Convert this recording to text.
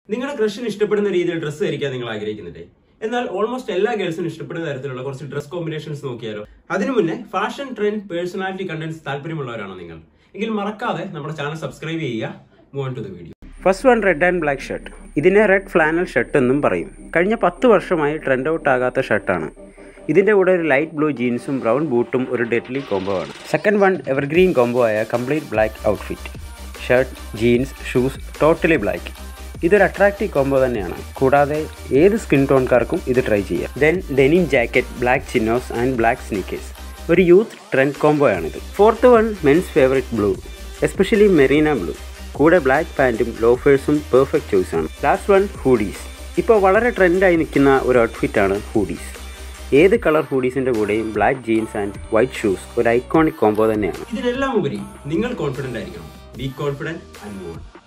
നിങ്ങളുടെ ക്രഷിന് ഇഷ്ടപ്പെടുന്ന രീതിയിൽ ഡ്രസ്സ് ധരിക്കാൻ നിങ്ങൾ ആഗ്രഹിക്കുന്നില്ലേ എന്നാൽ ഓൾമോസ്റ്റ് എല്ലാ ഗേൾസിനും ഇഷ്ടപ്പെടുന്ന തരത്തിലുള്ള കുറച്ച് ഡ്രസ് കോമ്പിനേഷൻസ് നോക്കിയാലോ അതിനു മുന്നേ ഫാഷൻ ട്രെൻഡ് പേഴ്സണാലിറ്റി കണ്ടന്റ്സ് താല്പര്യമുള്ളവരാണോ നിങ്ങൾ എങ്കിൽ മറക്കാതെ നമ്മുടെ ചാനൽ സബ്സ്ക്രൈബ് ചെയ്യുക move to the video first one red and black shirt ഇതിനെ റെഡ് ഫ്ലാനൽ ഷർട്ട് എന്നും പറയും കഴിഞ്ഞ പത്ത് വർഷമായി ട്രെൻഡ് ഔട്ട് ആകാത്ത ഷർട്ടാണ് ഇതിൻ്റെ കൂടെ ഒരു ലൈറ്റ് ബ്ലൂ ജീൻസും ബ്രൗൺ ബൂട്ടും ഒരു ഡെഡ്ലി കോംബോ ആണ് സെക്കൻഡ് വൺ എവർഗ്രീൻ കോംബോ ആയ complete black outfit shirt jeans shoes totally black ഇതൊരു അട്രാക്റ്റീവ് കോംബോ തന്നെയാണ് കൂടാതെ ഏത് സ്കിൻ ടോൺകാർക്കും ഇത് ട്രൈ ചെയ്യാം then denim jacket black chinos and black sneakers ഒരു യൂത്ത് ട്രെൻഡ് കോംബോ ആണിത് fourth one men's favourite blue especially marina blue കൂടെ ബ്ലാക്ക് പാൻറ്റും ലോഫേഴ്സും പെർഫെക്റ്റ് ചോയ്സ് ആണ് ലാസ്റ്റ് വൺ ഹൂഡീസ് ഇപ്പോൾ വളരെ ട്രെൻഡായി നിൽക്കുന്ന ഒരു ഔട്ട്ഫിറ്റാണ് ഹൂഡീസ് ഏത് കളർ ഹൂഡീസിൻ്റെ കൂടെയും black jeans and white shoes ഒരു ഐക്കോണിക് കോംബോ തന്നെയാണ് ഇതിനെല്ലാം ഉപരി നിങ്ങൾ കോൺഫിഡന്റ് ആയിരിക്കണം ബി കോൺഫിഡന്റ് ആൻഡ് മൂവ്